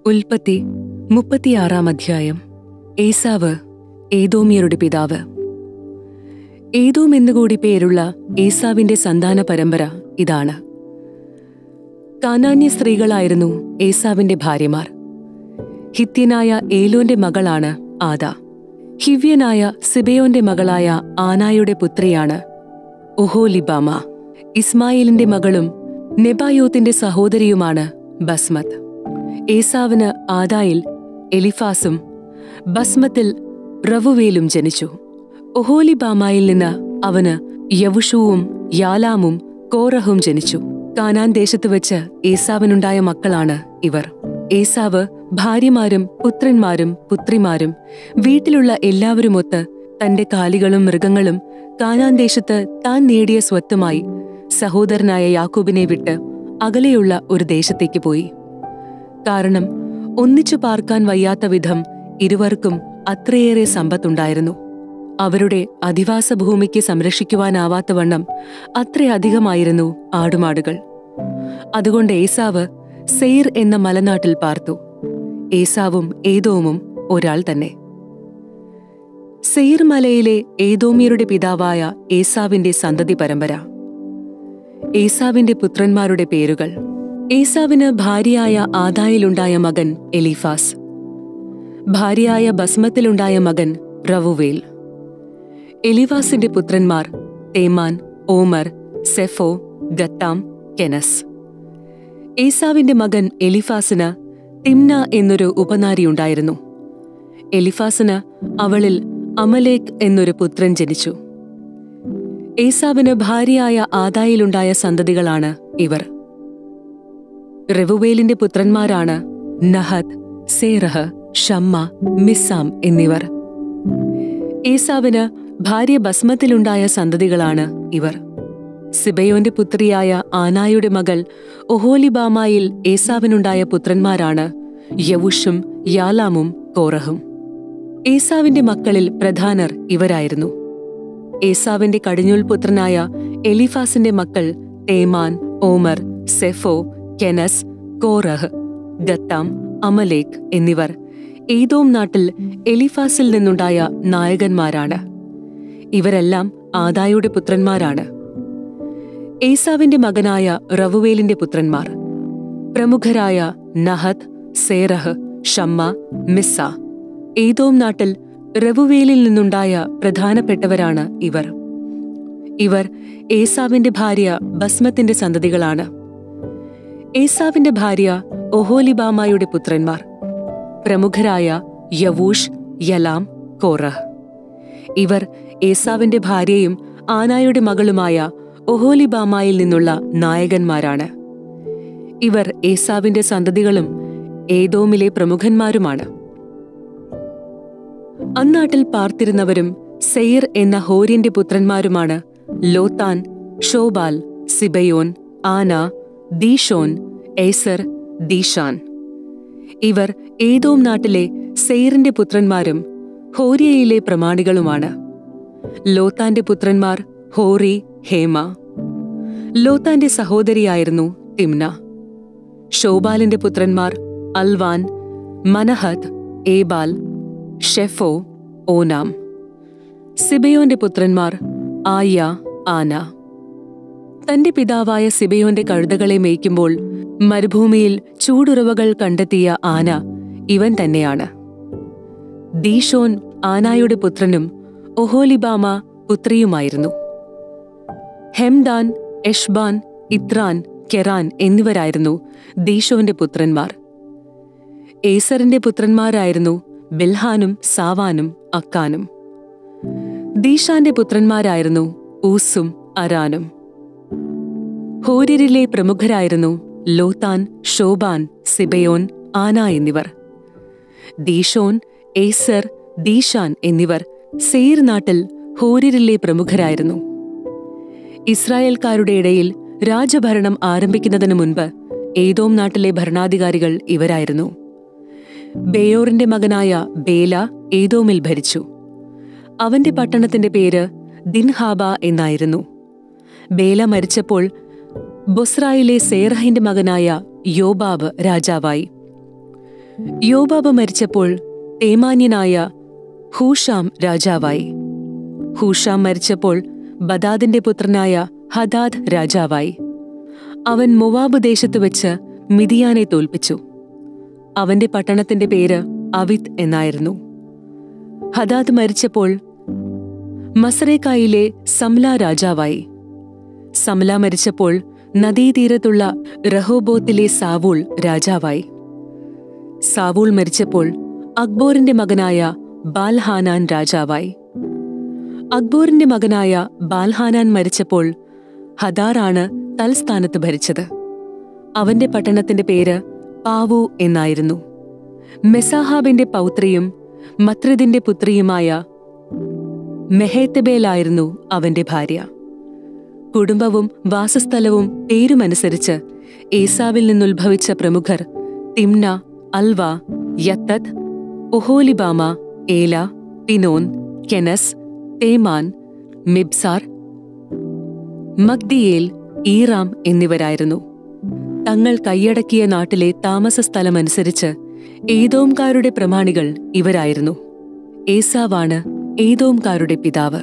ഉൽപ്പത്തി മുപ്പത്തിയാറാം അധ്യായം ഏസാവ് ഏതോമിയരുടെ പിതാവ് ഏതോം എന്നുകൂടി പേരുള്ള ഏസാവിന്റെ സന്താന പരമ്പര ഇതാണ് കാനാന്യ സ്ത്രീകളായിരുന്നു ഏസാവിന്റെ ഭാര്യമാർ ഹിത്യനായ ഏലോന്റെ മകളാണ് ആദ ഹിവ്യനായ സിബയോന്റെ മകളായ ആനായുടെ പുത്രിയാണ് ഒഹോലിബാമ ഇസ്മായിലിന്റെ മകളും നെബായോത്തിന്റെ സഹോദരിയുമാണ് ബസ്മത്ത് ഏസാവിന് ആദായിൽ എലിഫാസും ബസ്മത്തിൽ റവുവേലും ജനിച്ചു ഒഹോലിബാമായിൽ നിന്ന് അവന് യവുഷുവും യാലാമും കോറഹും ജനിച്ചു കാനാൻ ദേശത്ത് വെച്ച് ഏസാവിനുണ്ടായ മക്കളാണ് ഇവർ ഏസാവ് ഭാര്യമാരും പുത്രന്മാരും പുത്രിമാരും വീട്ടിലുള്ള എല്ലാവരുമൊത്ത് തന്റെ കാലികളും മൃഗങ്ങളും കാനാൻ ദേശത്ത് താൻ നേടിയ സ്വത്തുമായി സഹോദരനായ യാക്കൂബിനെ വിട്ട് അകലെയുള്ള ഒരു ദേശത്തേക്ക് പോയി കാരണം ഒന്നിച്ചു പാർക്കാൻ വയ്യാത്ത വിധം ഇരുവർക്കും അത്രയേറെ സമ്പത്തുണ്ടായിരുന്നു അവരുടെ അധിവാസ ഭൂമിക്ക് സംരക്ഷിക്കുവാനാവാത്തവണ്ണം അത്രയധികമായിരുന്നു ആടുമാടുകൾ അതുകൊണ്ട് ഏസാവ് സെയിർ എന്ന മലനാട്ടിൽ പാർത്തു ഏസാവും ഏതോമും ഒരാൾ തന്നെ സെയിർ മലയിലെ ഏതോമിയരുടെ പിതാവായ ഏസാവിന്റെ സന്തതി പരമ്പര ഏസാവിന്റെ പുത്രന്മാരുടെ പേരുകൾ ഏസാവിന് ഭാര്യയായ ആദായിലുണ്ടായ മകൻ എലീഫാസ് ഭാര്യയായ ബസ്മത്തിലുണ്ടായ മകൻ റവുവേൽ എലിവാസിന്റെ പുത്രന്മാർ തേമാൻ ഓമർ സെഫോ ഗത്താം കെനസ് ഏസാവിന്റെ മകൻ എലിഫാസിന് തിംന എന്നൊരു ഉപനാരിയുണ്ടായിരുന്നു എലിഫാസിന് അവളിൽ അമലേക് എന്നൊരു പുത്രൻ ജനിച്ചു ഏസാവിന് ഭാര്യയായ ആദായിലുണ്ടായ സന്തതികളാണ് ഇവർ റെവുവേലിന്റെ പുത്രന്മാരാണ് നഹത് സേറഹ് ഷമ്മ മിസ്സാം എന്നിവർ ഏസാവിന് ഭാര്യ ബസ്മത്തിലുണ്ടായ സന്തതികളാണ് ഇവർ സിബയോന്റെ പുത്രിയായ ആനായുടെ മകൾ ഒഹോലിബാമായിൽ ഏസാവിനുണ്ടായ പുത്രന്മാരാണ് യവുഷും യാലാമും കോറഹും ഏസാവിന്റെ മക്കളിൽ പ്രധാനർ ഇവരായിരുന്നു ഏസാവിന്റെ കടിഞ്ഞൂൽ പുത്രനായ എലിഫാസിന്റെ മക്കൾ തേമാൻ ഓമർ സെഫോ കെനസ് കോറഹ് ഗത്താം അമലേക് എന്നിവർ ഏതോം നാട്ടിൽ എലിഫാസിൽ നിന്നുണ്ടായ നായകന്മാരാണ് ഇവരെല്ലാം ആദായുടെ പുത്രന്മാരാണ് ഏസാവിന്റെ മകനായ റവുവേലിന്റെ പുത്രന്മാർ പ്രമുഖരായ നഹത് സേറഹ് ഷമ്മ മിസ്സ ഏതോം നാട്ടിൽ റവുവേലിൽ നിന്നുണ്ടായ പ്രധാനപ്പെട്ടവരാണ് ഇവർ ഇവർ ഏസാവിന്റെ ഭാര്യ ബസ്മത്തിന്റെ സന്തതികളാണ് ഏസാവിന്റെ ഭാര്യ ഒഹോലിബാമായുടെ പുത്രന്മാർ പ്രമുഖരായ യവൂഷ് യലാം കോറഹ് ഇവർ ഏസാവിന്റെ ഭാര്യയും ആനായുടെ മകളുമായ ഒഹോലിബാമായിൽ നിന്നുള്ള നായകന്മാരാണ് ഇവർ ഏസാവിന്റെ സന്തതികളും ഏതോമിലെ പ്രമുഖന്മാരുമാണ് അന്നാട്ടിൽ പാർത്തിരുന്നവരും സെയിർ എന്ന ഹോര്യന്റെ പുത്രന്മാരുമാണ് ലോത്താൻ ഷോബാൽ സിബയോൻ ആന ദീഷോൻ ഏസർ ദീഷാൻ ഇവർ ഏതോം നാട്ടിലെ സെയിറിന്റെ പുത്രന്മാരും ഹോര്യയിലെ പ്രമാണികളുമാണ് ലോത്താന്റെ പുത്രന്മാർ ഹോറി ഹേമ ലോത്താന്റെ സഹോദരിയായിരുന്നു തിംന ഷോബാലിന്റെ പുത്രന്മാർ അൽവാൻ മനഹത് ഏബാൽ ഷെഫോ ഓനാം സിബയോന്റെ പുത്രന്മാർ ആയ ആന തന്റെ പിതാവായ സിബയോന്റെ കഴുതകളെ മേയ്ക്കുമ്പോൾ മരുഭൂമിയിൽ ചൂടുറവകൾ കണ്ടെത്തിയ ആന ഇവൻ തന്നെയാണ് ദീഷോൻ ആനായുടെ പുത്രനും ഒഹോലിബാമ പുത്രിയുമായിരുന്നു ഹെംദാൻ എഷ്ബാൻ ഇത്രാൻ കെറാൻ എന്നിവരായിരുന്നു ദീഷോന്റെ പുത്രന്മാർ ഏസറിന്റെ പുത്രന്മാരായിരുന്നു ബിൽഹാനും സാവാനും അക്കാനും ദീഷാന്റെ പുത്രന്മാരായിരുന്നു ഊസും അരാനും ഹോര്യരിലെ പ്രമുഖരായിരുന്നു ലോത്താൻ ഷോബാൻ സിബയോൻ ആന എന്നിവർ ദീഷോൻ ഏസർ ദീഷാൻ എന്നിവർ സെയിർ നാട്ടിൽ ഹോര്യരിലെ പ്രമുഖരായിരുന്നു ഇസ്രായേൽക്കാരുടെ ഇടയിൽ രാജഭരണം ആരംഭിക്കുന്നതിനു മുൻപ് ഏതോം നാട്ടിലെ ഭരണാധികാരികൾ ഇവരായിരുന്നു ബേയോറിന്റെ മകനായ ബേല ഏതോമിൽ ഭരിച്ചു അവന്റെ പട്ടണത്തിന്റെ പേര് ദിൻഹാബ എന്നായിരുന്നു ബേല മരിച്ചപ്പോൾ ബൊസ്രായിലെ സേറഹിന്റെ മകനായ യോബാബ് രാജാവായി യോബാബ് മരിച്ചപ്പോൾ തേമാന്യനായ ഹൂഷാം രാജാവായി ഹൂഷാം മരിച്ചപ്പോൾ ബദാദിന്റെ പുത്രനായ ഹദാദ് രാജാവായി അവൻ മൊവാബ് ദേശത്ത് വെച്ച് മിതിയാനെ തോൽപ്പിച്ചു അവന്റെ പട്ടണത്തിന്റെ പേര് അവിത് എന്നായിരുന്നു ഹദാദ് മരിച്ചപ്പോൾ മസറേക്കായിലെ സംല രാജാവായി സംല മരിച്ചപ്പോൾ നദീതീരത്തുള്ള റഹോബോത്തിലെ സാവൂൾ രാജാവായി സാവൂൾ മരിച്ചപ്പോൾ അക്ബോറിന്റെ മകനായ ബാൽഹാനാൻ രാജാവായി അക്ബോറിന്റെ മകനായ ബാൽഹാനാൻ മരിച്ചപ്പോൾ ഹദാറാണ് തൽസ്ഥാനത്ത് ഭരിച്ചത് അവന്റെ പട്ടണത്തിന്റെ പേര് പാവു എന്നായിരുന്നു മെസാഹാബിന്റെ പൗത്രിയും മത്രദിന്റെ പുത്രിയുമായ മെഹേത്തബേലായിരുന്നു അവന്റെ ഭാര്യ കുടുംബവും വാസസ്ഥലവും പേരുമനുസരിച്ച് ഏസാവിൽ നിന്നുത്ഭവിച്ച പ്രമുഖർ തിംന അൽവ യത്തത് ഒഹോലിബാമ ഏല പിനോൻ കെനസ് തേമാൻ മിബ്സാർ മഗ്ദിയേൽ ഈറാം എന്നിവരായിരുന്നു തങ്ങൾ കൈയടക്കിയ നാട്ടിലെ താമസ സ്ഥലമനുസരിച്ച് ഏതോംകാരുടെ പ്രമാണികൾ ഇവരായിരുന്നു ഏസാവാണ് ഏതോംകാരുടെ പിതാവ്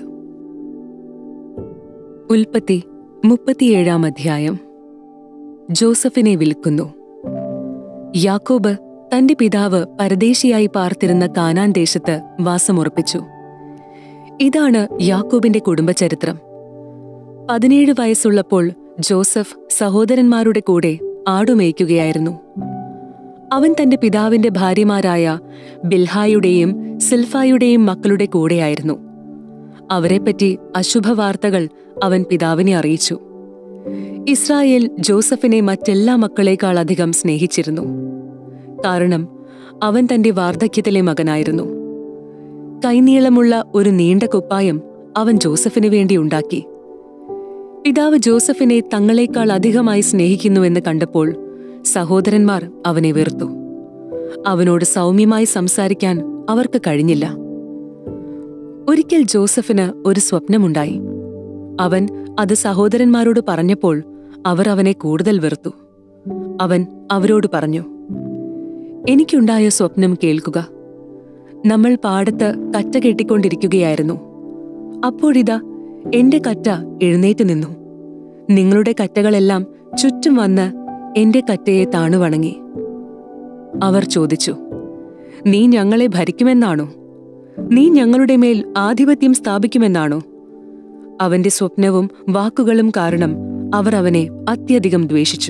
ഉൽപ്പത്തി മുപ്പത്തിയേഴാം അധ്യായം ജോസഫിനെ വിൽക്കുന്നു യാക്കോബ് തന്റെ പിതാവ് പരദേശിയായി പാർത്തിരുന്ന കാനാൻ ദേശത്ത് വാസമുറപ്പിച്ചു ഇതാണ് യാക്കോബിന്റെ കുടുംബചരിത്രം പതിനേഴ് വയസ്സുള്ളപ്പോൾ ജോസഫ് സഹോദരന്മാരുടെ കൂടെ ആടുമേയ്ക്കുകയായിരുന്നു അവൻ തന്റെ പിതാവിന്റെ ഭാര്യമാരായ ബിൽഹായുടെയും സിൽഫായുടെയും മക്കളുടെ കൂടെയായിരുന്നു അവരെപ്പറ്റി അശുഭവാർത്തകൾ അവൻ പിതാവിനെ അറിയിച്ചു ഇസ്രായേൽ ജോസഫിനെ മറ്റെല്ലാ മക്കളേക്കാൾ അധികം സ്നേഹിച്ചിരുന്നു കാരണം അവൻ തന്റെ വാർദ്ധക്യത്തിലെ മകനായിരുന്നു കൈനീളമുള്ള ഒരു നീണ്ട കുപ്പായം അവൻ ജോസഫിനു വേണ്ടി ഉണ്ടാക്കി പിതാവ് ജോസഫിനെ തങ്ങളെക്കാൾ അധികമായി സ്നേഹിക്കുന്നുവെന്ന് കണ്ടപ്പോൾ സഹോദരന്മാർ അവനെ വെറുത്തു അവനോട് സൗമ്യമായി സംസാരിക്കാൻ അവർക്ക് കഴിഞ്ഞില്ല ഒരിക്കൽ ജോസഫിന് ഒരു സ്വപ്നമുണ്ടായി അവൻ അത് സഹോദരന്മാരോട് പറഞ്ഞപ്പോൾ അവർ അവനെ കൂടുതൽ വെറുത്തു അവൻ അവരോട് പറഞ്ഞു എനിക്കുണ്ടായ സ്വപ്നം കേൾക്കുക നമ്മൾ പാടത്ത് കറ്റ കെട്ടിക്കൊണ്ടിരിക്കുകയായിരുന്നു അപ്പോഴിതാ എന്റെ കറ്റ എഴുന്നേറ്റ് നിന്നു നിങ്ങളുടെ കറ്റകളെല്ലാം ചുറ്റും വന്ന് എന്റെ കറ്റയെ താണുവണങ്ങി അവർ ചോദിച്ചു നീ ഞങ്ങളെ ഭരിക്കുമെന്നാണോ നീ ഞങ്ങളുടെ മേൽ ആധിപത്യം സ്ഥാപിക്കുമെന്നാണോ അവന്റെ സ്വപ്നവും വാക്കുകളും കാരണം അവർ അവനെ അത്യധികം ദ്വേഷിച്ചു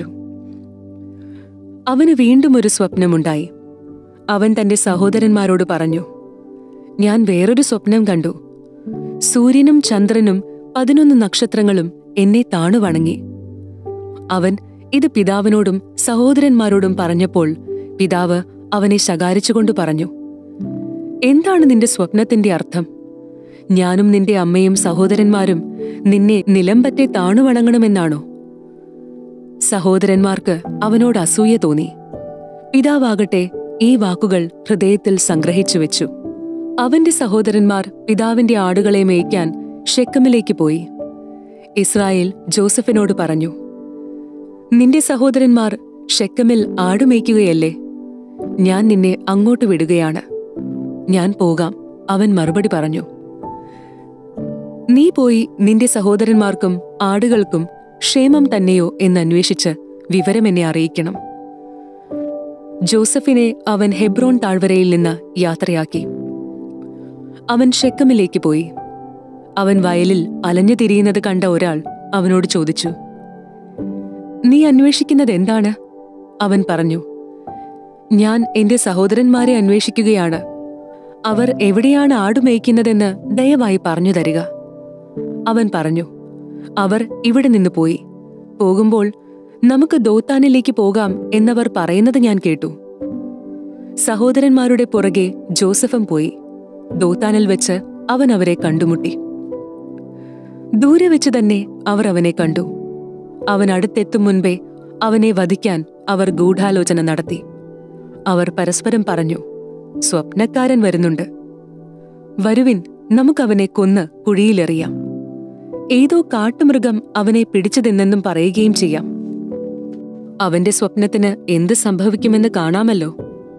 അവന് വീണ്ടും ഒരു സ്വപ്നമുണ്ടായി അവൻ തന്റെ സഹോദരന്മാരോട് പറഞ്ഞു ഞാൻ വേറൊരു സ്വപ്നം കണ്ടു സൂര്യനും ചന്ദ്രനും പതിനൊന്ന് നക്ഷത്രങ്ങളും എന്നെ താണുവണങ്ങി അവൻ ഇത് പിതാവിനോടും സഹോദരന്മാരോടും പറഞ്ഞപ്പോൾ പിതാവ് അവനെ ശകാരിച്ചുകൊണ്ട് പറഞ്ഞു എന്താണ് നിന്റെ സ്വപ്നത്തിന്റെ അർത്ഥം ഞാനും നിന്റെ അമ്മയും സഹോദരന്മാരും നിന്നെ നിലമ്പറ്റെ താണുവണങ്ങണമെന്നാണോ സഹോദരന്മാർക്ക് അവനോട് അസൂയ തോന്നി പിതാവാകട്ടെ ഈ വാക്കുകൾ ഹൃദയത്തിൽ സംഗ്രഹിച്ചു വെച്ചു അവന്റെ സഹോദരന്മാർ പിതാവിന്റെ ആടുകളെ മേയ്ക്കാൻ ഷെക്കമിലേക്ക് പോയി ഇസ്രായേൽ ജോസഫിനോട് പറഞ്ഞു നിന്റെ സഹോദരന്മാർ ഷെക്കമിൽ ആടുമേയ്ക്കുകയല്ലേ ഞാൻ നിന്നെ അങ്ങോട്ട് വിടുകയാണ് ഞാൻ പോകാം അവൻ മറുപടി പറഞ്ഞു നീ പോയി നിന്റെ സഹോദരന്മാർക്കും ആടുകൾക്കും ക്ഷേമം തന്നെയോ എന്നന്വേഷിച്ച് വിവരം എന്നെ അറിയിക്കണം ജോസഫിനെ അവൻ ഹെബ്രോൺ താഴ്വരയിൽ നിന്ന് യാത്രയാക്കി അവൻ ഷെക്കമിലേക്ക് പോയി അവൻ വയലിൽ അലഞ്ഞു തിരിയുന്നത് കണ്ട ഒരാൾ അവനോട് ചോദിച്ചു നീ അന്വേഷിക്കുന്നത് എന്താണ് അവൻ പറഞ്ഞു ഞാൻ എന്റെ സഹോദരന്മാരെ അന്വേഷിക്കുകയാണ് അവർ എവിടെയാണ് ആടുമേയ്ക്കുന്നതെന്ന് ദയവായി പറഞ്ഞു തരിക അവൻ പറഞ്ഞു അവർ ഇവിടെ നിന്ന് പോയി പോകുമ്പോൾ നമുക്ക് ദോത്താനിലേക്ക് പോകാം എന്നവർ പറയുന്നത് ഞാൻ കേട്ടു സഹോദരന്മാരുടെ പുറകെ ജോസഫും പോയി ദോത്താനിൽ വെച്ച് അവൻ അവരെ കണ്ടുമുട്ടി ദൂരെ വെച്ച് തന്നെ അവർ അവനെ കണ്ടു അവൻ അടുത്തെത്തും മുൻപേ അവനെ വധിക്കാൻ അവർ ഗൂഢാലോചന നടത്തി അവർ പരസ്പരം പറഞ്ഞു സ്വപ്നക്കാരൻ വരുന്നുണ്ട് വരുവിൻ നമുക്കവനെ കൊന്ന് കുഴിയിലെറിയാം ഏതോ കാട്ടുമൃഗം അവനെ പിടിച്ചു തിന്നെന്നും പറയുകയും ചെയ്യാം അവന്റെ സ്വപ്നത്തിന് എന്ത് സംഭവിക്കുമെന്ന് കാണാമല്ലോ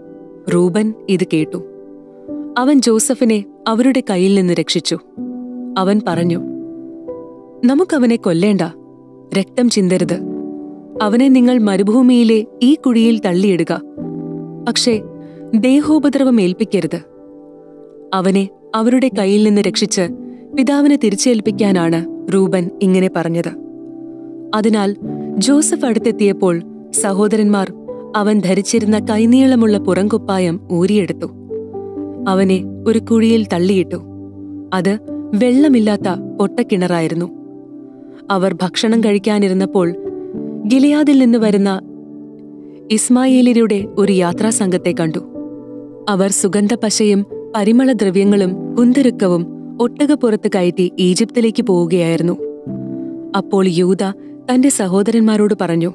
റൂബൻ ഇത് കേട്ടു അവൻ ജോസഫിനെ അവരുടെ കയ്യിൽ നിന്ന് രക്ഷിച്ചു അവൻ പറഞ്ഞു നമുക്കവനെ കൊല്ലേണ്ട രക്തം ചിന്തരുത് അവനെ നിങ്ങൾ മരുഭൂമിയിലെ ഈ കുഴിയിൽ തള്ളിയിടുക പക്ഷേ ദേഹോപദ്രവം ഏൽപ്പിക്കരുത് അവനെ അവരുടെ കയ്യിൽ നിന്ന് രക്ഷിച്ച് പിതാവിനെ തിരിച്ചേൽപ്പിക്കാനാണ് റൂബൻ ഇങ്ങനെ പറഞ്ഞത് അതിനാൽ ജോസഫ് അടുത്തെത്തിയപ്പോൾ സഹോദരന്മാർ അവൻ ധരിച്ചിരുന്ന കൈനീളമുള്ള പുറംകുപ്പായം ഊരിയെടുത്തു അവനെ ഒരു കുഴിയിൽ തള്ളിയിട്ടു അത് വെള്ളമില്ലാത്ത പൊട്ടക്കിണറായിരുന്നു അവർ ഭക്ഷണം കഴിക്കാനിരുന്നപ്പോൾ ഗിലിയാദിൽ നിന്ന് വരുന്ന ഇസ്മായേലിയുടെ ഒരു യാത്രാസംഘത്തെ കണ്ടു അവർ സുഗന്ധപശയും പരിമളദ്രവ്യങ്ങളും കുന്തിരുക്കവും ഒട്ടകപ്പുറത്ത് കയറ്റി ഈജിപ്തിലേക്ക് പോവുകയായിരുന്നു അപ്പോൾ യൂത തന്റെ സഹോദരന്മാരോട് പറഞ്ഞു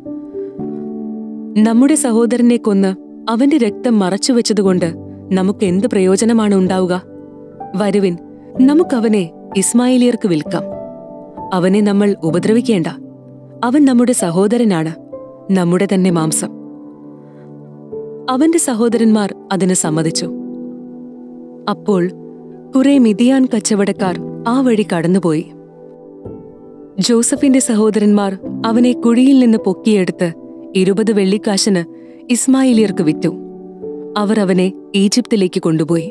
നമ്മുടെ സഹോദരനെ കൊന്ന് അവന്റെ രക്തം മറച്ചുവെച്ചതുകൊണ്ട് നമുക്ക് എന്ത് പ്രയോജനമാണ് ഉണ്ടാവുക വരുവിൻ നമുക്കവനെ ഇസ്മായിലിയർക്ക് വിൽക്കാം അവനെ നമ്മൾ ഉപദ്രവിക്കേണ്ട അവൻ നമ്മുടെ സഹോദരനാണ് നമ്മുടെ തന്നെ മാംസം അവന്റെ സഹോദരന്മാർ അതിന് സമ്മതിച്ചു അപ്പോൾ കുറെ മിതിയാൻ കച്ചവടക്കാർ ആ വഴി കടന്നുപോയി ജോസഫിന്റെ സഹോദരന്മാർ അവനെ കുഴിയിൽ നിന്ന് പൊക്കിയെടുത്ത് ഇരുപത് വെള്ളിക്കാശിന് ഇസ്മായിലിയർക്ക് വിറ്റു അവർ അവനെ ഈജിപ്തിലേക്ക് കൊണ്ടുപോയി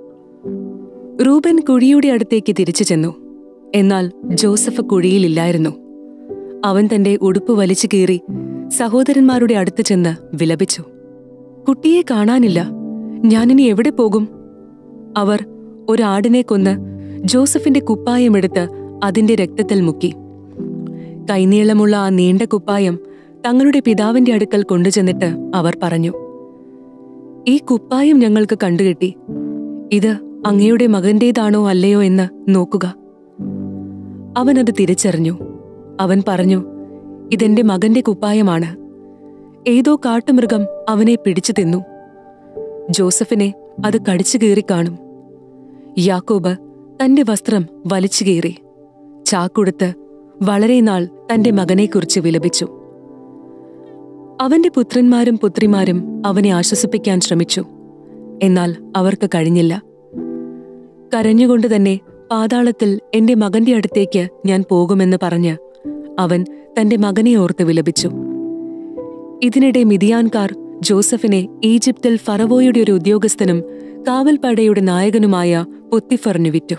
റൂബൻ കുഴിയുടെ അടുത്തേക്ക് തിരിച്ചു ചെന്നു എന്നാൽ ജോസഫ് കുഴിയിലില്ലായിരുന്നു അവൻ തന്റെ ഉടുപ്പ് വലിച്ചു കീറി സഹോദരന്മാരുടെ അടുത്ത് ചെന്ന് വിലപിച്ചു കുട്ടിയെ കാണാനില്ല ഞാനിനി എവിടെ പോകും അവർ ഒരാടിനെ കൊന്ന് ജോസഫിന്റെ കുപ്പായമെടുത്ത് അതിന്റെ രക്തത്തിൽ മുക്കി കൈനീളമുള്ള ആ നീണ്ട കുപ്പായം തങ്ങളുടെ പിതാവിന്റെ അടുക്കൽ കൊണ്ടുചെന്നിട്ട് അവർ പറഞ്ഞു ഈ കുപ്പായം ഞങ്ങൾക്ക് കണ്ടുകെട്ടി ഇത് അങ്ങയുടെ മകന്റേതാണോ അല്ലയോ എന്ന് നോക്കുക അവനത് തിരിച്ചറിഞ്ഞു അവൻ പറഞ്ഞു ഇതെന്റെ മകന്റെ കുപ്പായമാണ് ഏതോ കാട്ടുമൃഗം അവനെ പിടിച്ചു തിന്നു ജോസഫിനെ അത് കടിച്ചു കീറിക്കാണും യാക്കോബ് തന്റെ വസ്ത്രം വലിച്ചു കീറി ചാക്കുടുത്ത് വളരെ നാൾ തന്റെ മകനെക്കുറിച്ച് വിലപിച്ചു അവന്റെ പുത്രന്മാരും പുത്രിമാരും അവനെ ആശ്വസിപ്പിക്കാൻ ശ്രമിച്ചു എന്നാൽ അവർക്ക് കഴിഞ്ഞില്ല കരഞ്ഞുകൊണ്ട് തന്നെ പാതാളത്തിൽ എന്റെ മകന്റെ അടുത്തേക്ക് ഞാൻ പോകുമെന്ന് പറഞ്ഞ് അവൻ തന്റെ മകനെ ഓർത്ത് വിലപിച്ചു ഇതിനിടെ മിതിയാൻകാർ ജോസഫിനെ ഈജിപ്തിൽ ഫറവോയുടെ ഒരു ഉദ്യോഗസ്ഥനും കാവൽപ്പടയുടെ നായകനുമായ പൊത്തിഫറിന് വിറ്റു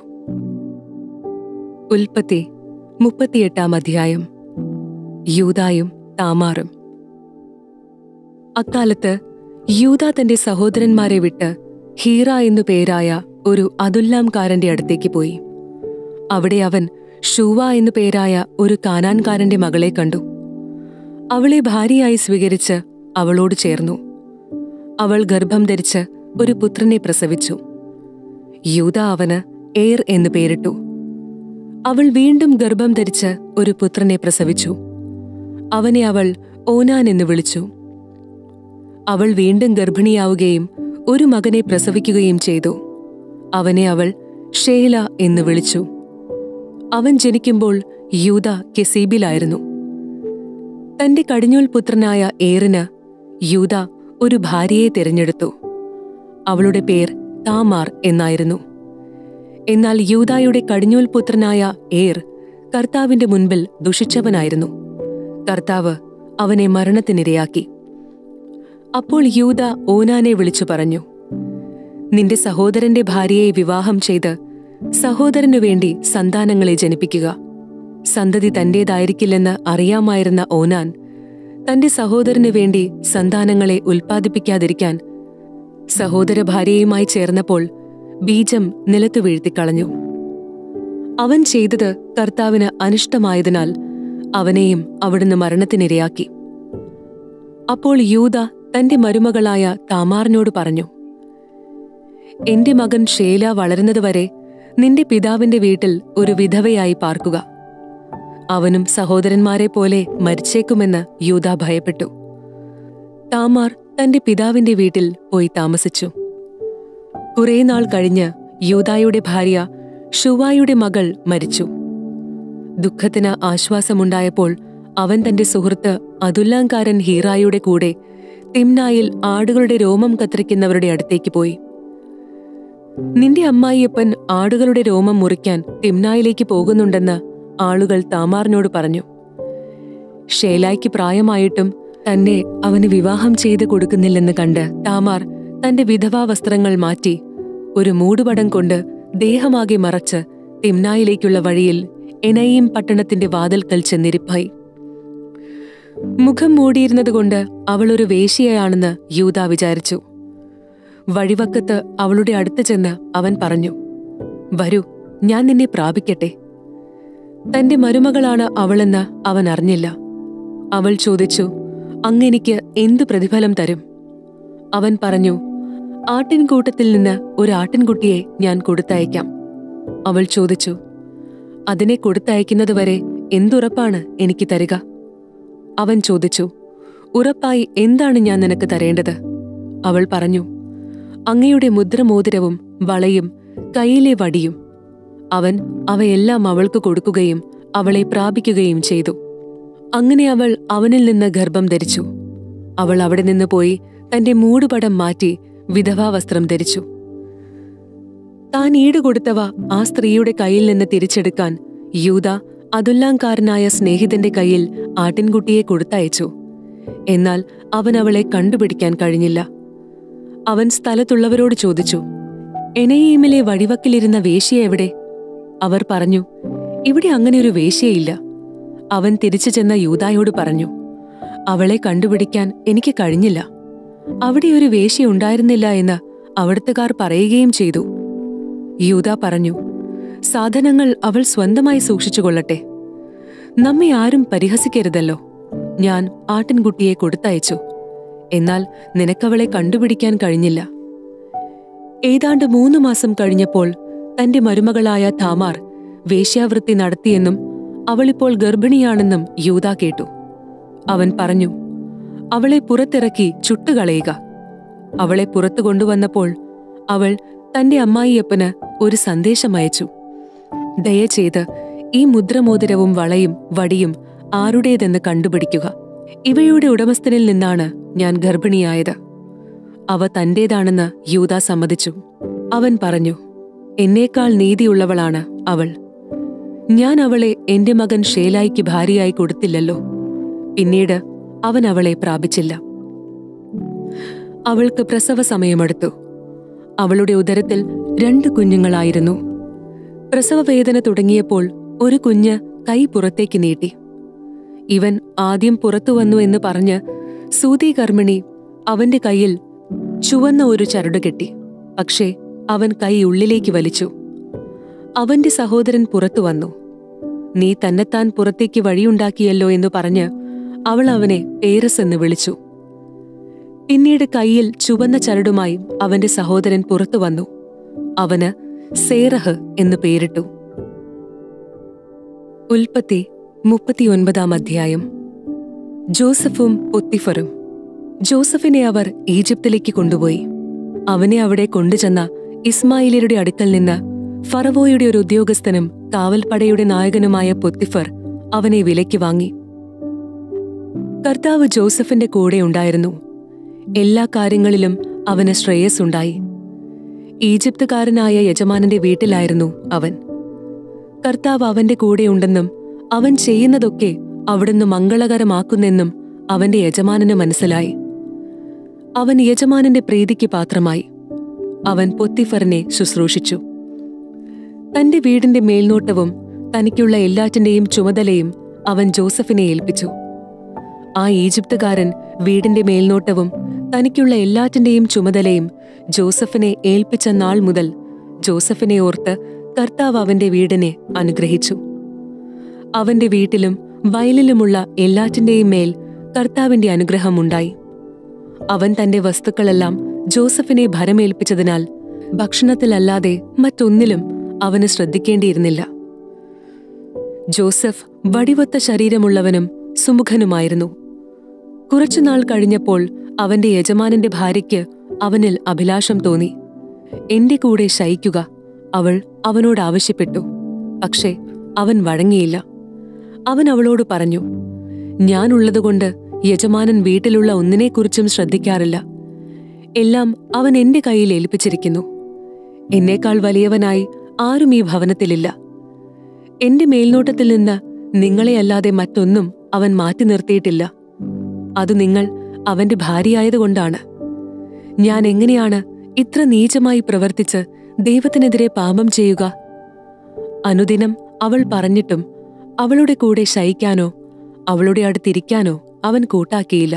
ഉൽപ്പത്തി മുപ്പത്തിയെട്ടാം അധ്യായം യൂതായും താമാറും അക്കാലത്ത് യൂത തന്റെ സഹോദരന്മാരെ വിട്ട് ഹീറ എന്നു പേരായ ഒരു അതുല്ലാംകാരന്റെ അടുത്തേക്ക് പോയി അവിടെ അവൻ ഷൂവ എന്നു പേരായ ഒരു കാനാൻകാരന്റെ മകളെ കണ്ടു അവളെ ഭാര്യയായി സ്വീകരിച്ച് അവളോട് ചേർന്നു അവൾ ഗർഭം ധരിച്ച് ഒരു പുത്രനെ പ്രസവിച്ചു യൂത അവന് ഏർ എന്നു പേരിട്ടു അവൾ വീണ്ടും ഗർഭം ധരിച്ച് ഒരു പുത്രനെ പ്രസവിച്ചു അവനെ അവൾ ഓനാൻ എന്ന് വിളിച്ചു അവൾ വീണ്ടും ഗർഭിണിയാവുകയും ഒരു മകനെ പ്രസവിക്കുകയും ചെയ്തു അവനെ അവൾ ഷേല എന്ന് വിളിച്ചു അവൻ ജനിക്കുമ്പോൾ യൂത കെസീബിലായിരുന്നു തന്റെ കടിഞ്ഞൂൽ പുത്രനായ ഏറിന് യൂത ഒരു ഭാര്യയെ തിരഞ്ഞെടുത്തു അവളുടെ പേർ താമാർ എന്നായിരുന്നു എന്നാൽ യൂതായുടെ കടിഞ്ഞൂൽ പുത്രനായ ഏർ കർത്താവിന്റെ മുൻപിൽ ദുഷിച്ചവനായിരുന്നു കർത്താവ് അവനെ മരണത്തിനിരയാക്കി അപ്പോൾ യൂത ഓനാനെ വിളിച്ചു പറഞ്ഞു നിന്റെ സഹോദരന്റെ ഭാര്യയെ വിവാഹം ചെയ്ത് സഹോദരനു വേണ്ടി സന്താനങ്ങളെ ജനിപ്പിക്കുക സന്തതി തന്റേതായിരിക്കില്ലെന്ന് അറിയാമായിരുന്ന ഓനാൻ തന്റെ സഹോദരനു വേണ്ടി സന്താനങ്ങളെ ഉൽപ്പാദിപ്പിക്കാതിരിക്കാൻ സഹോദര ഭാര്യയുമായി ചേർന്നപ്പോൾ ബീജം നിലത്തു വീഴ്ത്തിക്കളഞ്ഞു അവൻ ചെയ്തത് കർത്താവിന് അനിഷ്ടമായതിനാൽ അവനെയും അവിടുന്ന് മരണത്തിനിരയാക്കി അപ്പോൾ യൂത തന്റെ മരുമകളായ താമാറിനോട് പറഞ്ഞു എന്റെ മകൻ ഷേല വളരുന്നതുവരെ നിന്റെ പിതാവിന്റെ വീട്ടിൽ ഒരു വിധവയായി പാർക്കുക അവനും സഹോദരന്മാരെ പോലെ മരിച്ചേക്കുമെന്ന് യൂത ഭയപ്പെട്ടു താമാർ തന്റെ പിതാവിന്റെ വീട്ടിൽ പോയി താമസിച്ചു കുറേ നാൾ കഴിഞ്ഞ് യൂതായുടെ ഭാര്യ ഷുവായുടെ മകൾ മരിച്ചു ദുഃഖത്തിന് ആശ്വാസമുണ്ടായപ്പോൾ അവൻ തന്റെ സുഹൃത്ത് അതുല്ലാങ്കാരൻ ഹീറായുടെ കൂടെ തിമ്നായിൽ ആടുകളുടെ രോമം കത്തിരിക്കുന്നവരുടെ അടുത്തേക്ക് പോയി നിന്റെ അമ്മായിയപ്പൻ ആടുകളുടെ രോമം മുറിക്കാൻ തിമ്നായിലേക്ക് പോകുന്നുണ്ടെന്ന് ആളുകൾ താമാറിനോട് പറഞ്ഞു ഷേലായ്ക്ക് പ്രായമായിട്ടും തന്നെ അവന് വിവാഹം ചെയ്ത് കൊടുക്കുന്നില്ലെന്ന് കണ്ട് താമാർ തന്റെ വിധവാ വസ്ത്രങ്ങൾ മാറ്റി ഒരു മൂടുപടം കൊണ്ട് ദേഹമാകെ മറച്ച് തിമ്നായിലേക്കുള്ള വഴിയിൽ എനയീം പട്ടണത്തിന്റെ വാതിൽക്കൽ ചെന്നിരിപ്പായി മുഖം മൂടിയിരുന്നതുകൊണ്ട് അവൾ ഒരു വേശ്യയാണെന്ന് യൂത വിചാരിച്ചു വഴിവക്കത്ത് അവളുടെ അടുത്ത് ചെന്ന് അവൻ പറഞ്ഞു വരൂ ഞാൻ നിന്നെ പ്രാപിക്കട്ടെ തന്റെ മരുമകളാണ് അവളെന്ന് അവൻ അറിഞ്ഞില്ല അവൾ ചോദിച്ചു അങ്ങെനിക്ക് എന്തു പ്രതിഫലം തരും അവൻ പറഞ്ഞു ആട്ടിൻകൂട്ടത്തിൽ നിന്ന് ഒരു ആട്ടിൻകുട്ടിയെ ഞാൻ കൊടുത്തയക്കാം അവൾ ചോദിച്ചു അതിനെ കൊടുത്തയക്കുന്നതുവരെ എന്തുറപ്പാണ് എനിക്ക് തരിക അവൻ ചോദിച്ചു ഉറപ്പായി എന്താണ് ഞാൻ നിനക്ക് തരേണ്ടത് അവൾ പറഞ്ഞു അങ്ങയുടെ മുദ്രമോതിരവും വളയും കയ്യിലെ വടിയും അവൻ അവയെല്ലാം അവൾക്ക് കൊടുക്കുകയും അവളെ പ്രാപിക്കുകയും ചെയ്തു അങ്ങനെ അവൾ അവനിൽ നിന്ന് ഗർഭം ധരിച്ചു അവൾ അവിടെ നിന്ന് പോയി തന്റെ മൂടുപടം മാറ്റി വിധവാ വസ്ത്രം ധരിച്ചു താൻ ഈടുകൊടുത്തവ ആ സ്ത്രീയുടെ കയ്യിൽ നിന്ന് തിരിച്ചെടുക്കാൻ യൂത അതുല്ലാംകാരനായ സ്നേഹിതന്റെ കയ്യിൽ ആട്ടിൻകുട്ടിയെ കൊടുത്തയച്ചു എന്നാൽ അവൻ അവളെ കണ്ടുപിടിക്കാൻ കഴിഞ്ഞില്ല അവൻ സ്ഥലത്തുള്ളവരോട് ചോദിച്ചു എനയീമിലെ വഴിവക്കിലിരുന്ന വേശ്യ എവിടെ അവർ പറഞ്ഞു ഇവിടെ അങ്ങനെ ഒരു വേശ്യയില്ല അവൻ തിരിച്ചു ചെന്ന യൂതായോട് പറഞ്ഞു അവളെ കണ്ടുപിടിക്കാൻ എനിക്ക് കഴിഞ്ഞില്ല അവിടെ ഒരു വേശ്യ ഉണ്ടായിരുന്നില്ല എന്ന് അവിടുത്തുകാർ പറയുകയും ചെയ്തു യൂത പറഞ്ഞു സാധനങ്ങൾ അവൾ സ്വന്തമായി സൂക്ഷിച്ചുകൊള്ളട്ടെ നമ്മെ ആരും പരിഹസിക്കരുതല്ലോ ഞാൻ ആട്ടിൻകുട്ടിയെ കൊടുത്തയച്ചു എന്നാൽ നിനക്കവളെ കണ്ടുപിടിക്കാൻ കഴിഞ്ഞില്ല ഏതാണ്ട് മൂന്ന് മാസം കഴിഞ്ഞപ്പോൾ തന്റെ മരുമകളായ താമാർ വേശ്യാവൃത്തി നടത്തിയെന്നും അവളിപ്പോൾ ഗർഭിണിയാണെന്നും യൂത കേട്ടു അവൻ പറഞ്ഞു അവളെ പുറത്തിറക്കി ചുട്ടുകളയുക അവളെ പുറത്തു കൊണ്ടുവന്നപ്പോൾ അവൾ തന്റെ അമ്മായിയപ്പന് ഒരു സന്ദേശം അയച്ചു ദയചെയ്ത് ഈ മുദ്രമോതിരവും വളയും വടിയും ആരുടേതെന്ന് കണ്ടുപിടിക്കുക ഇവയുടെ ഉടമസ്ഥനിൽ നിന്നാണ് ഞാൻ ഗർഭിണിയായത് അവ തന്റേതാണെന്ന് യൂത സമ്മതിച്ചു അവൻ പറഞ്ഞു എന്നേക്കാൾ നീതിയുള്ളവളാണ് അവൾ ഞാൻ അവളെ എന്റെ മകൻ ഷേലായിക്ക് ഭാര്യയായി കൊടുത്തില്ലല്ലോ പിന്നീട് അവൻ അവളെ പ്രാപിച്ചില്ല അവൾക്ക് പ്രസവ സമയമെടുത്തു അവളുടെ ഉദരത്തിൽ രണ്ട് കുഞ്ഞുങ്ങളായിരുന്നു പ്രസവവേദന തുടങ്ങിയപ്പോൾ ഒരു കുഞ്ഞ് കൈ പുറത്തേക്ക് നീട്ടി ഇവൻ ആദ്യം പുറത്തു വന്നു എന്ന് പറഞ്ഞ് സൂതികർമ്മിണി അവന്റെ കയ്യിൽ ചുവന്ന ഒരു ചരട് കെട്ടി പക്ഷേ അവൻ കൈ ഉള്ളിലേക്ക് വലിച്ചു അവന്റെ സഹോദരൻ പുറത്തു വന്നു നീ തന്നെത്താൻ പുറത്തേക്ക് വഴിയുണ്ടാക്കിയല്ലോ എന്ന് പറഞ്ഞ് അവൾ അവനെ പേരസ് എന്ന് വിളിച്ചു പിന്നീട് കയ്യിൽ ചുവന്ന ചരടുമായി അവന്റെ സഹോദരൻ പുറത്തു വന്നു അവന് സേറഹ് എന്ന് പേരിട്ടു ഉൽപ്പത്തി മുപ്പത്തിയൊൻപതാം അധ്യായം ജോസഫും പൊത്തിഫറും ജോസഫിനെ അവർ ഈജിപ്തിലേക്ക് കൊണ്ടുപോയി അവനെ അവിടെ കൊണ്ടുചെന്ന ഇസ്മായിലരുടെ അടുക്കൽ നിന്ന് ഫറവോയുടെ ഒരു ഉദ്യോഗസ്ഥനും കാവൽപ്പടയുടെ നായകനുമായ പൊത്തിഫർ അവനെ വിലയ്ക്ക് വാങ്ങി കർത്താവ് ജോസഫിന്റെ കൂടെ ഉണ്ടായിരുന്നു എല്ലാ കാര്യങ്ങളിലും അവന് ശ്രേയസ്സുണ്ടായി ഈജിപ്തുകാരനായ യജമാനന്റെ വീട്ടിലായിരുന്നു അവൻ കർത്താവ് അവന്റെ കൂടെയുണ്ടെന്നും അവൻ ചെയ്യുന്നതൊക്കെ അവിടുന്ന് മംഗളകരമാക്കുന്നെന്നും അവന്റെ യജമാനന് മനസ്സിലായി അവൻ യജമാനന്റെ പ്രീതിക്ക് പാത്രമായി അവൻ പൊത്തിഫറിനെ ശുശ്രൂഷിച്ചു തന്റെ വീടിന്റെ മേൽനോട്ടവും തനിക്കുള്ള എല്ലാറ്റിന്റെയും ചുമതലയും അവൻ ജോസഫിനെ ഏൽപ്പിച്ചു ആ ഈജിപ്തുകാരൻ വീടിന്റെ മേൽനോട്ടവും തനിക്കുള്ള എല്ലാറ്റിന്റെയും ചുമതലയും ജോസഫിനെ ഏൽപ്പിച്ച നാൾ മുതൽ ജോസഫിനെ ഓർത്ത് കർത്താവ് അവന്റെ വീടിനെ അനുഗ്രഹിച്ചു അവന്റെ വീട്ടിലും വയലിലുമുള്ള എല്ലാറ്റിന്റെയും മേൽ കർത്താവിന്റെ അനുഗ്രഹം ഉണ്ടായി അവൻ തന്റെ വസ്തുക്കളെല്ലാം ജോസഫിനെ ഭരമേൽപ്പിച്ചതിനാൽ ഭക്ഷണത്തിലല്ലാതെ മറ്റൊന്നിലും അവന് ശ്രദ്ധിക്കേണ്ടിയിരുന്നില്ല ജോസഫ് വടിവത്ത ശരീരമുള്ളവനും സുമുഖനുമായിരുന്നു കുറച്ചുനാൾ കഴിഞ്ഞപ്പോൾ അവന്റെ യജമാനന്റെ ഭാര്യയ്ക്ക് അവനിൽ അഭിലാഷം തോന്നി എന്റെ കൂടെ ശയിക്കുക അവൾ അവനോട് ആവശ്യപ്പെട്ടു പക്ഷേ അവൻ വഴങ്ങിയില്ല അവൻ അവളോട് പറഞ്ഞു ഞാനുള്ളതുകൊണ്ട് യജമാനൻ വീട്ടിലുള്ള ഒന്നിനെക്കുറിച്ചും ശ്രദ്ധിക്കാറില്ല എല്ലാം അവൻ എന്റെ കയ്യിൽ ഏൽപ്പിച്ചിരിക്കുന്നു എന്നേക്കാൾ വലിയവനായി ആരും ഈ ഭവനത്തിലില്ല എന്റെ മേൽനോട്ടത്തിൽ നിന്ന് നിങ്ങളെയല്ലാതെ മറ്റൊന്നും അവൻ മാറ്റി നിർത്തിയിട്ടില്ല അത് നിങ്ങൾ അവന്റെ ഭാര്യയായതുകൊണ്ടാണ് ഞാൻ എങ്ങനെയാണ് ഇത്ര നീചമായി പ്രവർത്തിച്ച് ദൈവത്തിനെതിരെ പാപം ചെയ്യുക അനുദിനം അവൾ പറഞ്ഞിട്ടും അവളുടെ കൂടെ ശയിക്കാനോ അവളുടെ അടുത്തിരിക്കാനോ അവൻ കൂട്ടാക്കിയില്ല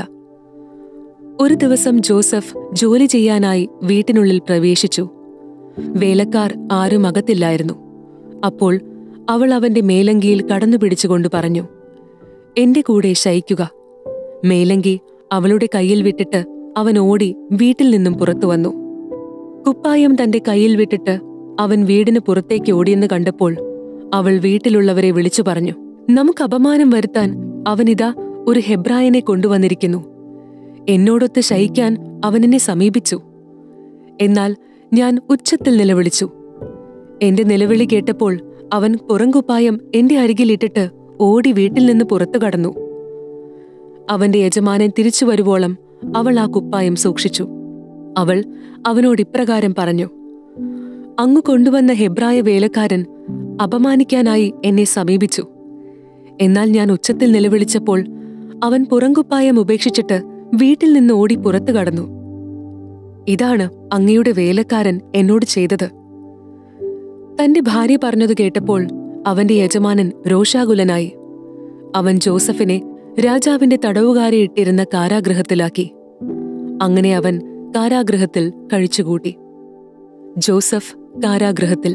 ഒരു ദിവസം ജോസഫ് ജോലി ചെയ്യാനായി വീട്ടിനുള്ളിൽ പ്രവേശിച്ചു വേലക്കാർ ആരും അകത്തില്ലായിരുന്നു അപ്പോൾ അവൾ അവന്റെ മേലങ്കിയിൽ കടന്നു പിടിച്ചുകൊണ്ട് പറഞ്ഞു എന്റെ കൂടെ ശയിക്കുക മേലങ്കി അവളുടെ കയ്യിൽ വിട്ടിട്ട് അവൻ ഓടി വീട്ടിൽ നിന്നും പുറത്തു വന്നു കുപ്പായം തന്റെ കയ്യിൽ വിട്ടിട്ട് അവൻ വീടിന് പുറത്തേക്ക് ഓടിയെന്ന് കണ്ടപ്പോൾ അവൾ വീട്ടിലുള്ളവരെ വിളിച്ചു പറഞ്ഞു നമുക്ക് അപമാനം വരുത്താൻ അവനിതാ ഒരു ഹെബ്രായനെ കൊണ്ടുവന്നിരിക്കുന്നു എന്നോടൊത്ത് ശയിക്കാൻ അവനെന്നെ സമീപിച്ചു എന്നാൽ ഞാൻ ഉച്ചത്തിൽ നിലവിളിച്ചു എന്റെ നിലവിളി കേട്ടപ്പോൾ അവൻ പുറംകുപ്പായം എന്റെ അരികിലിട്ടിട്ട് ഓടി വീട്ടിൽ നിന്ന് പുറത്തു കടന്നു അവന്റെ യജമാനൻ തിരിച്ചു വരുവോളം അവൾ ആ കുപ്പായം സൂക്ഷിച്ചു അവൾ അവനോട് ഇപ്രകാരം പറഞ്ഞു അങ്ങു കൊണ്ടുവന്ന ഹെബ്രായ വേലക്കാരൻ അപമാനിക്കാനായി എന്നെ സമീപിച്ചു എന്നാൽ ഞാൻ ഉച്ചത്തിൽ നിലവിളിച്ചപ്പോൾ അവൻ പുറംകുപ്പായം ഉപേക്ഷിച്ചിട്ട് വീട്ടിൽ നിന്ന് ഓടി പുറത്തു കടന്നു ഇതാണ് അങ്ങയുടെ വേലക്കാരൻ എന്നോട് ചെയ്തത് തന്റെ ഭാര്യ പറഞ്ഞത് കേട്ടപ്പോൾ അവന്റെ യജമാനൻ രോഷാകുലനായി അവൻ ജോസഫിനെ രാജാവിന്റെ തടവുകാരെ ഇട്ടിരുന്ന കാരാഗൃഹത്തിലാക്കി അങ്ങനെ അവൻ കാരാഗൃഹത്തിൽ കഴിച്ചുകൂട്ടി ജോസഫ് കാരാഗൃഹത്തിൽ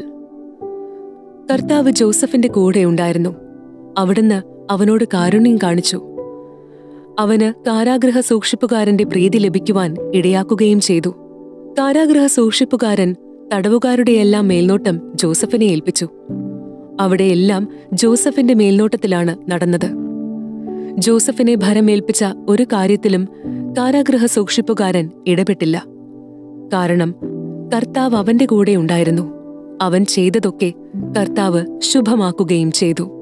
കർത്താവ് ജോസഫിന്റെ കൂടെ ഉണ്ടായിരുന്നു അവിടുന്ന് അവനോട് കാരുണ്യം കാണിച്ചു അവന് കാരാഗൃഹ സൂക്ഷിപ്പുകാരന്റെ പ്രീതി ലഭിക്കുവാൻ ഇടയാക്കുകയും ചെയ്തു കാരാഗൃഹ സൂക്ഷിപ്പുകാരൻ തടവുകാരുടെയെല്ലാം മേൽനോട്ടം ജോസഫിനെ ഏൽപ്പിച്ചു അവിടെയെല്ലാം ജോസഫിന്റെ മേൽനോട്ടത്തിലാണ് നടന്നത് ജോസഫിനെ ഭരമേൽപ്പിച്ച ഒരു കാര്യത്തിലും കാരാഗൃഹ സൂക്ഷിപ്പുകാരൻ ഇടപെട്ടില്ല കാരണം കർത്താവ് അവന്റെ കൂടെ ഉണ്ടായിരുന്നു അവൻ ചെയ്തതൊക്കെ കർത്താവ് ശുഭമാക്കുകയും ചെയ്തു